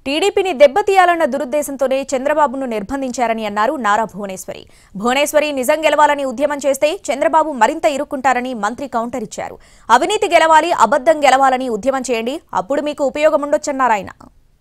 టీడీపీని దెబ్బతీయాలన్న దురుద్దేశంతోనే చంద్రబాబును నిర్బంధించారని అన్నారు నారా భువనేశ్వరి భువనేశ్వరి నిజం గెలవాలని ఉద్యమం చేస్తే చంద్రబాబు మరింత ఇరుక్కుంటారని మంత్రి కౌంటర్ ఇచ్చారు అవినీతి గెలవాలి అబద్ధం గెలవాలని ఉద్యమం చేయండి అప్పుడు మీకు ఉపయోగం ఉండొచ్చన్నారు ఆయన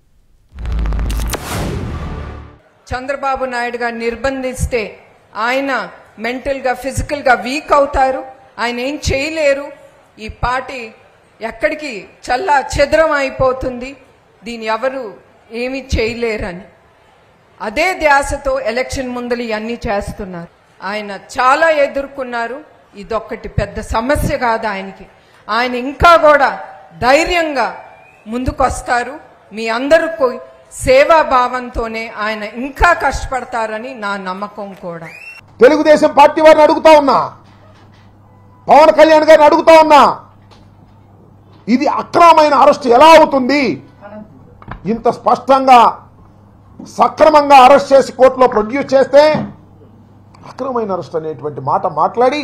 చంద్రబాబు నాయుడు గారు నిర్బంధిస్తే ఆయన మెంటల్గా ఫిజికల్గా వీక్ అవుతారు ఆయన ఏం చేయలేరు ఈ పార్టీ ఎక్కడికి చల్లా చెదరం అయిపోతుంది దీన్ని ఎవరు ఏమీ చేయలేరని అదే ధ్యాసతో ఎలక్షన్ ముందలు ఇవన్నీ చేస్తున్నారు ఆయన చాలా ఎదుర్కొన్నారు ఇదొక్కటి పెద్ద సమస్య కాదు ఆయనకి ఆయన ఇంకా కూడా ధైర్యంగా ముందుకొస్తారు మీ అందరికీ సేవా భావంతోనే ఆయన ఇంకా కష్టపడతారని నా నమ్మకం కూడా తెలుగుదేశం పార్టీ వారిని అడుగుతా ఉన్నా పవన్ కళ్యాణ్ గారిని అడుగుతా ఉన్నా ఇది అక్రమమైన అరెస్ట్ ఎలా అవుతుంది ఇంత స్పష్టంగా సక్రమంగా అరెస్ట్ చేసి కోర్టులో ప్రొడ్యూస్ చేస్తే అక్రమమైన అరెస్ట్ అనేటువంటి మాట మాట్లాడి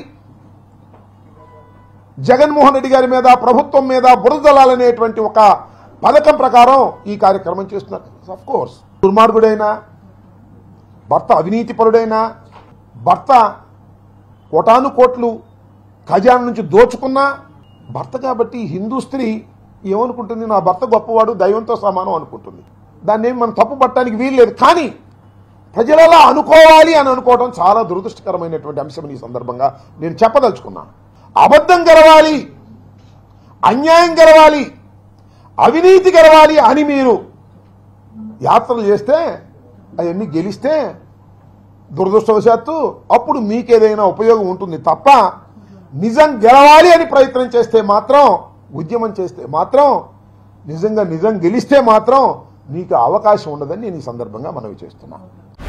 జగన్మోహన్ రెడ్డి గారి మీద ప్రభుత్వం మీద బురదలాలనేటువంటి ఒక పథకం ప్రకారం ఈ కార్యక్రమం చేస్తున్నారు అఫ్ కోర్స్ దుర్మార్గుడైనా భర్త అవినీతిపరుడైనా భర్త కోటాను కోట్లు ఖజానా నుంచి దోచుకున్నా భర్త కాబట్టి హిందూ స్త్రీ ఏమనుకుంటుంది నా భర్త గొప్పవాడు దైవంతో సమానం అనుకుంటుంది దాన్ని ఏమి మనం తప్పు పట్టడానికి వీల్లేదు కానీ ప్రజలలో అనుకోవాలి అని అనుకోవడం చాలా దురదృష్టకరమైనటువంటి అంశం ఈ సందర్భంగా నేను చెప్పదలుచుకున్నాను అబద్ధం గెలవాలి అన్యాయం గెలవాలి అవినీతి గెలవాలి అని మీరు యాత్రలు చేస్తే అవన్నీ గెలిస్తే దురదృష్టవశాత్తు అప్పుడు మీకేదైనా ఉపయోగం ఉంటుంది తప్ప నిజం గెలవాలి అని ప్రయత్నం చేస్తే మాత్రం ఉద్యమం చేస్తే మాత్రం నిజంగా నిజం గెలిస్తే మాత్రం నీకు అవకాశం ఉండదని నేను ఈ సందర్భంగా మనవి చేస్తున్నాను